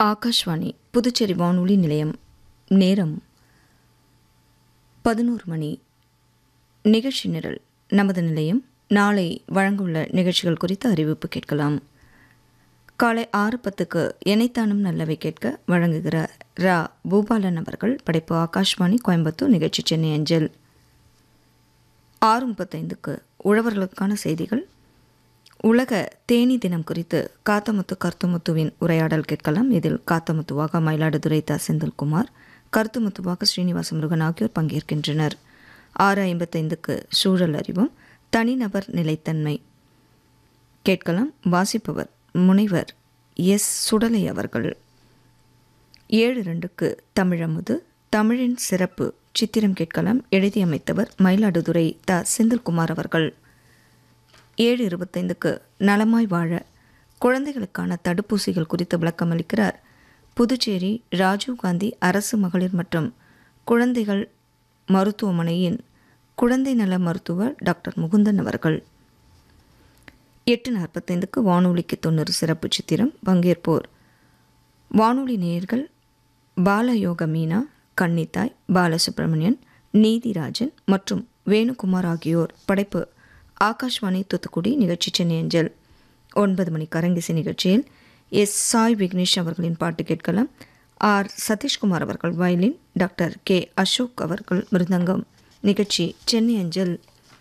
ஆகாஷ்வாணி புதுச்சேரி வானொலி நிலையம் நேரம் பதினோரு மணி நிகழ்ச்சி நிரல் நமது நிலையம் நாளை வழங்கவுள்ள நிகழ்ச்சிகள் குறித்த அறிவிப்பு கேட்கலாம் காலை ஆறு பத்துக்கு எனைத்தானும் நல்லவை கேட்க வழங்குகிறார் ரா பூபாலன் அவர்கள் படைப்பு ஆகாஷ்வாணி கோயம்புத்தூர் நிகழ்ச்சி சென்னை அஞ்சல் ஆறு முப்பத்தைந்துக்கு உழவர்களுக்கான செய்திகள் உலக தேனி தினம் குறித்து காத்தமுத்து கருத்துமுத்துவின் உரையாடல் கேட்கலாம் இதில் காத்தமுத்துவாக மயிலாடுதுறை த செந்தில்குமார் கருத்துமுத்துவாக ஸ்ரீனிவாச முருகன் ஆகியோர் பங்கேற்கின்றனர் ஆறு ஐம்பத்தைந்துக்கு சூழல் அறிவும் தனிநபர் நிலைத்தன்மை கேட்கலாம் வாசிப்பவர் முனைவர் எஸ் சுடலை அவர்கள் ஏழு ரெண்டுக்கு தமிழமுது தமிழின் சிறப்பு சித்திரம் கேட்கலாம் எழுதியமைத்தவர் மயிலாடுதுறை த செந்தில்குமார் அவர்கள் ஏழு இருபத்தைந்துக்கு நலமாய் வாழ குழந்தைகளுக்கான தடுப்பூசிகள் குறித்து விளக்கமளிக்கிறார் புதுச்சேரி ராஜீவ்காந்தி அரசு மகளிர் மற்றும் குழந்தைகள் மருத்துவமனையின் குழந்தை நல மருத்துவர் டாக்டர் முகுந்தன் அவர்கள் எட்டு நாற்பத்தைந்துக்கு வானொலிக்கு தொண்ணூறு சிறப்பு சித்திரம் பங்கேற்போர் வானொலி நேயர்கள் பாலயோக மீனா கன்னித்தாய் பாலசுப்ரமணியன் நீதிராஜன் மற்றும் வேணுகுமார் ஆகியோர் படைப்பு ஆகாஷ்வாணி தூத்துக்குடி நிகழ்ச்சி சென்னை அஞ்சல் ஒன்பது மணி கரங்கிசை நிகழ்ச்சியில் எஸ் சாய் விக்னேஷ் அவர்களின் பாட்டு கேட்கலாம் ஆர் சதீஷ்குமார் அவர்கள் வயலின் டாக்டர் கே அசோக் அவர்கள் மிருதங்கம் நிகழ்ச்சி சென்னை அஞ்சல்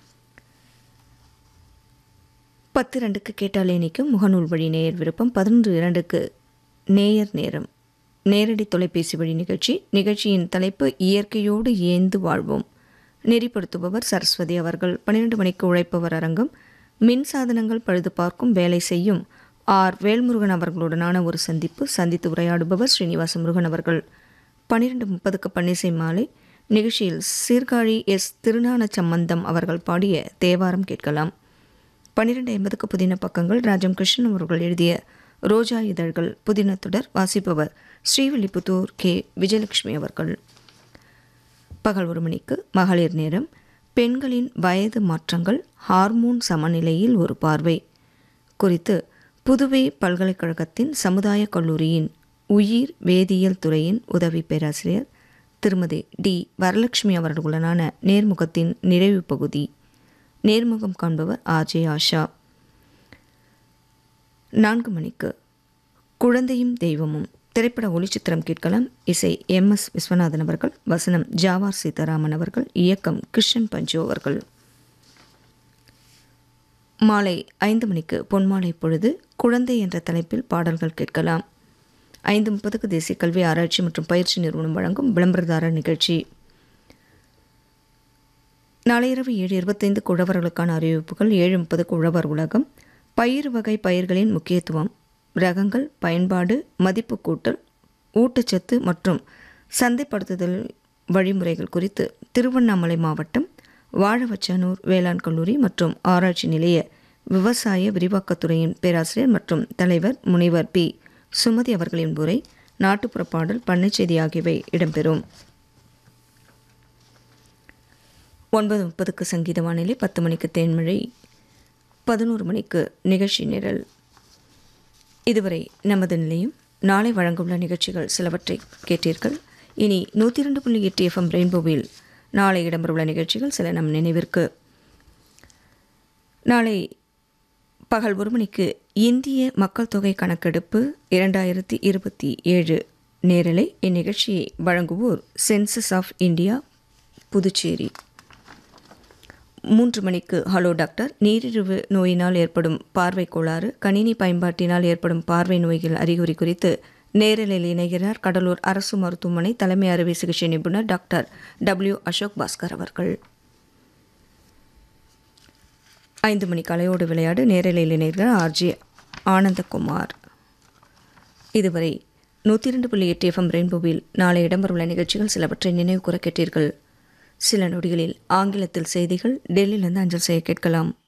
பத்து ரெண்டுக்கு கேட்டாலே நிற்கும் முகநூல் வழி நேயர் விருப்பம் பதினொன்று இரண்டுக்கு நேயர் நேரம் நேரடி தொலைபேசி வழி நிகழ்ச்சி நிகழ்ச்சியின் தலைப்பு இயற்கையோடு ஏந்து வாழ்வோம் நெறிப்படுத்துபவர் சரஸ்வதி அவர்கள் பன்னிரண்டு மணிக்கு உழைப்பவர் அரங்கம் மின் சாதனங்கள் பழுது பார்க்கும் வேலை செய்யும் ஆர் வேல்முருகன் அவர்களுடனான ஒரு சந்திப்பு சந்தித்து உரையாடுபவர் ஸ்ரீனிவாச முருகன் அவர்கள் பன்னிரெண்டு முப்பதுக்கு பன்னிசை மாலை நிகழ்ச்சியில் சீர்காழி எஸ் திருஞான சம்பந்தம் அவர்கள் பாடிய தேவாரம் கேட்கலாம் பன்னிரெண்டு ஐம்பதுக்கு புதின பக்கங்கள் ராஜம் கிருஷ்ணன் அவர்கள் எழுதிய ரோஜா இதழ்கள் புதின தொடர் வாசிப்பவர் ஸ்ரீவில்லிபுத்தூர் கே விஜயலட்சுமி அவர்கள் பகல் ஒரு மணிக்கு மகளிர் நேரம் பெண்களின் வயது மாற்றங்கள் ஹார்மோன் சமநிலையில் ஒரு பார்வை குறித்து புதுவை பல்கலைக்கழகத்தின் சமுதாய கல்லூரியின் உயிர் வேதியியல் துறையின் உதவி பேராசிரியர் திருமதி டி வரலட்சுமி அவர்களுடனான நேர்முகத்தின் நிறைவு பகுதி நேர்முகம் காண்பவர் ஆர்ஜே ஆஷா நான்கு மணிக்கு குழந்தையும் தெய்வமும் திரைப்பட ஒளிச்சித்திரம் கேட்கலாம் இசை எம் எஸ் விஸ்வநாதன் அவர்கள் வசனம் ஜாவார் சீதாராமன் அவர்கள் இயக்கம் கிருஷ்ணன் பஞ்சு அவர்கள் மாலை ஐந்து மணிக்கு பொன்மாலை பொழுது குழந்தை என்ற தலைப்பில் பாடல்கள் கேட்கலாம் ஐந்து முப்பதுக்கு தேசிய கல்வி ஆராய்ச்சி மற்றும் பயிற்சி நிறுவனம் வழங்கும் விளம்பரதாரர் நிகழ்ச்சி நாளை இரவு ஏழு இருபத்தைந்துக்கு உழவர்களுக்கான அறிவிப்புகள் ஏழு முப்பதுக்கு உழவர் உலகம் பயிர் வகை பயிர்களின் முக்கியத்துவம் ரகங்கள் பயன்பாடு மதிப்பு கூட்டல் ஊட்டச்சத்து மற்றும் சந்தைப்படுத்துதல் வழிமுறைகள் குறித்து திருவண்ணாமலை மாவட்டம் வாழவச்சனூர் வேளாண் கல்லூரி மற்றும் ஆராய்ச்சி நிலைய விவசாய விரிவாக்கத்துறையின் பேராசிரியர் மற்றும் தலைவர் முனைவர் பி சுமதி அவர்களின் உரை நாட்டுப்புற பாடல் பண்ணைச்செய்தி ஆகியவை இடம்பெறும் ஒன்பது முப்பதுக்கு சங்கீத வானிலை பத்து மணிக்கு தேன்மழை பதினோரு மணிக்கு நிகழ்ச்சி நிரல் இதுவரை நமது நிலையம் நாளை வழங்கவுள்ள நிகழ்ச்சிகள் சிலவற்றை கேட்டீர்கள் இனி நூற்றி இரண்டு புள்ளி எட்டு எஃப்எம் ரெயின்போவில் நாளை இடம்பெறவுள்ள நிகழ்ச்சிகள் சில நம் நினைவிற்கு நாளை பகல் ஒரு மணிக்கு இந்திய மக்கள் தொகை கணக்கெடுப்பு இரண்டாயிரத்தி இருபத்தி ஏழு நேரலை இந்நிகழ்ச்சியை வழங்குவோர் சென்சஸ் ஆஃப் இந்தியா புதுச்சேரி மூன்று மணிக்கு ஹலோ டாக்டர் நீரிழிவு நோயினால் ஏற்படும் பார்வை கோளாறு கணினி பயன்பாட்டினால் ஏற்படும் பார்வை நோய்கள் அறிகுறி குறித்து நேரலில் இணைகிறார் கடலூர் அரசு மருத்துவமனை தலைமை அறுவை சிகிச்சை நிபுணர் டாக்டர் டபிள்யூ அசோக் பாஸ்கர் அவர்கள் ஐந்து மணி கலையோடு விளையாடு நேரலில் இணைகிறார் ஆர்ஜே ஆனந்தகுமார் இதுவரை நூற்றி இரண்டு புள்ளி எட்டு எஃப்எம் ரெயின்போவில் நாளை இடம்பெறவுள்ள நிகழ்ச்சிகள் சிலவற்றை நினைவு கூற கேட்டீர்கள் சில நொடிகளில் ஆங்கிலத்தில் செய்திகள் டெல்லியிலிருந்து அஞ்சல் செய்ய கேட்கலாம்